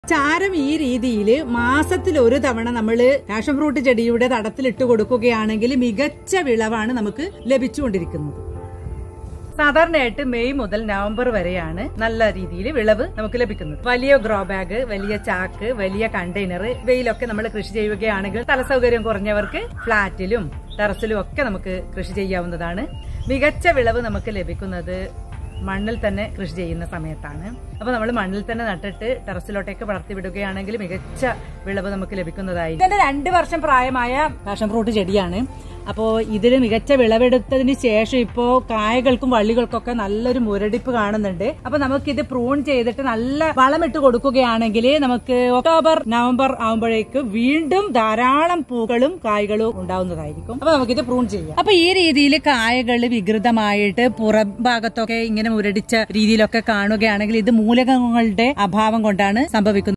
ചാരം ഈ രീതിയിൽ മാസത്തിൽ ഒരു തവണ നമ്മൾ പാഷൻ ഫ്രൂട്ട് ചെടിയുടെ തടത്തിലിട്ട് കൊടുക്കുകയാണെങ്കിൽ മികച്ച വിളവാണ് നമുക്ക് ലഭിച്ചുകൊണ്ടിരിക്കുന്നത് സാധാരണയായിട്ട് മെയ് മുതൽ നവംബർ വരെയാണ് നല്ല രീതിയിൽ വിളവ് നമുക്ക് ലഭിക്കുന്നത് വലിയ ഗ്രോ ബാഗ് വലിയ ചാക്ക് വലിയ കണ്ടെയ്നർ ഇവയിലൊക്കെ നമ്മൾ കൃഷി ചെയ്യുകയാണെങ്കിൽ തലസൗകര്യം കുറഞ്ഞവർക്ക് ഫ്ളാറ്റിലും ടെറസിലും ഒക്കെ നമുക്ക് കൃഷി ചെയ്യാവുന്നതാണ് മികച്ച വിളവ് നമുക്ക് ലഭിക്കുന്നത് മണ്ണിൽ തന്നെ കൃഷി ചെയ്യുന്ന സമയത്താണ് അപ്പൊ നമ്മൾ മണ്ണിൽ തന്നെ നട്ടിട്ട് ടെറസിലോട്ടേക്ക് വളർത്തി വിടുകയാണെങ്കിൽ മികച്ച വിളവ് നമുക്ക് ലഭിക്കുന്നതായി ഇതിന്റെ രണ്ട് വർഷം പ്രായമായ പാഷൻ ഫ്രൂട്ട് ചെടിയാണ് അപ്പോ ഇതിൽ മികച്ച വിളവെടുത്തതിന് ശേഷം ഇപ്പോ കായകൾക്കും വള്ളികൾക്കൊക്കെ നല്ലൊരു മുരടിപ്പ് കാണുന്നുണ്ട് അപ്പൊ നമുക്ക് ഇത് പ്രൂൺ ചെയ്തിട്ട് നല്ല വളമിട്ട് കൊടുക്കുകയാണെങ്കിൽ നമുക്ക് ഒക്ടോബർ നവംബർ ആകുമ്പോഴേക്ക് വീണ്ടും ധാരാളം പൂക്കളും കായ്കളും ഉണ്ടാവുന്നതായിരിക്കും അപ്പൊ നമുക്കിത് പ്രൂൺ ചെയ്യാം അപ്പൊ ഈ രീതിയിൽ കായകൾ വികൃതമായിട്ട് പുറം ഭാഗത്തൊക്കെ ഇങ്ങനെ മുരടിച്ച രീതിയിലൊക്കെ കാണുകയാണെങ്കിൽ ഇത് മൂലകങ്ങളുടെ അഭാവം കൊണ്ടാണ് സംഭവിക്കുന്നത്